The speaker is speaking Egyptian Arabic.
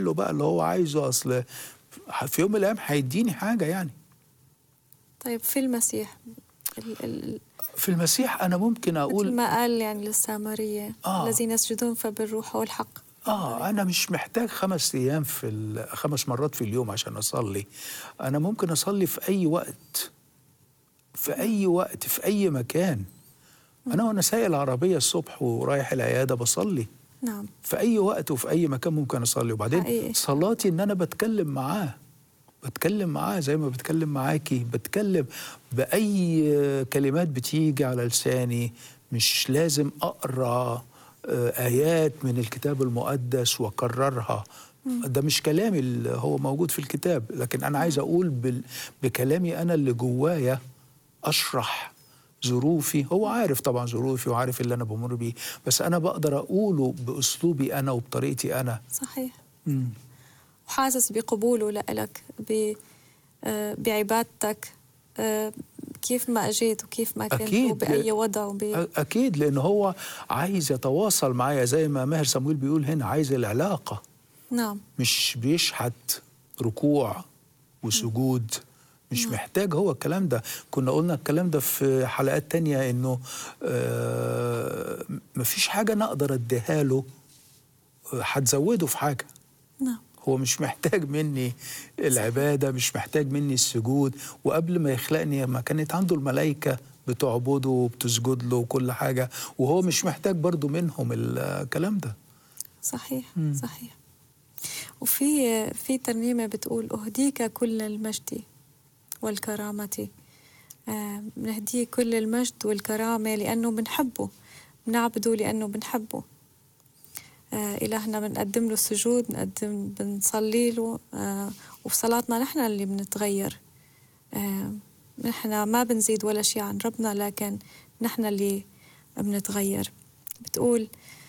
يعمل له بقى اللي هو عايزه اصل في يوم من الايام هيديني حاجه يعني طيب في المسيح ال ال في المسيح انا ممكن مثل اقول ما قال يعني للسامرية آه. الذين يسجدون فبالروح والحق اه انا مش محتاج خمس ايام في ال- خمس مرات في اليوم عشان اصلي انا ممكن اصلي في اي وقت في اي وقت في اي مكان انا وانا سايق العربيه الصبح ورايح العياده بصلي نعم في اي وقت وفي اي مكان ممكن اصلي وبعدين حقيقي. صلاتي ان انا بتكلم معاه بتكلم معاه زي ما بتكلم معاكي بتكلم باي كلمات بتيجي على لساني مش لازم اقرا آه، ايات من الكتاب المقدس واكررها ده مش كلامي اللي هو موجود في الكتاب لكن انا عايز اقول بال- بكلامي انا اللي جوايا اشرح ظروفي هو عارف طبعا ظروفي وعارف اللي انا بمر بيه بس انا بقدر اقوله باسلوبي انا وبطريقتي انا صحيح مم. وحاسس بقبوله لإلك ب آه، بعبادتك آه، كيف ما اجيت وكيف ما كنت أكيد. وبأي وضع وب... أ- اكيد لان هو عايز يتواصل معايا زي ما ماهر صمويل بيقول هنا عايز العلاقه نعم مش بيشحت ركوع وسجود مش محتاج هو الكلام ده كنا قلنا الكلام ده في حلقات تانية انه آه مفيش حاجة انا اقدر اديها له آه، هتزوده في حاجة نعم هو مش محتاج مني العبادة مش محتاج مني السجود وقبل ما يخلقني ما كانت عنده الملائكة بتعبده وبتسجد له وكل حاجة وهو مش محتاج برضو منهم الكلام ده صحيح مم. صحيح وفي في ترنيمة بتقول أهديك كل المجد والكرامة آه، بنهديه كل المجد والكرامة لأنه بنحبه بنعبده لأنه بنحبه آه، إلهنا بنقدم له السجود بنقدم بنصلي له آه، وفي صلاتنا نحن اللي بنتغير آه، نحن ما بنزيد ولا شيء عن ربنا لكن نحن اللي بنتغير بتقول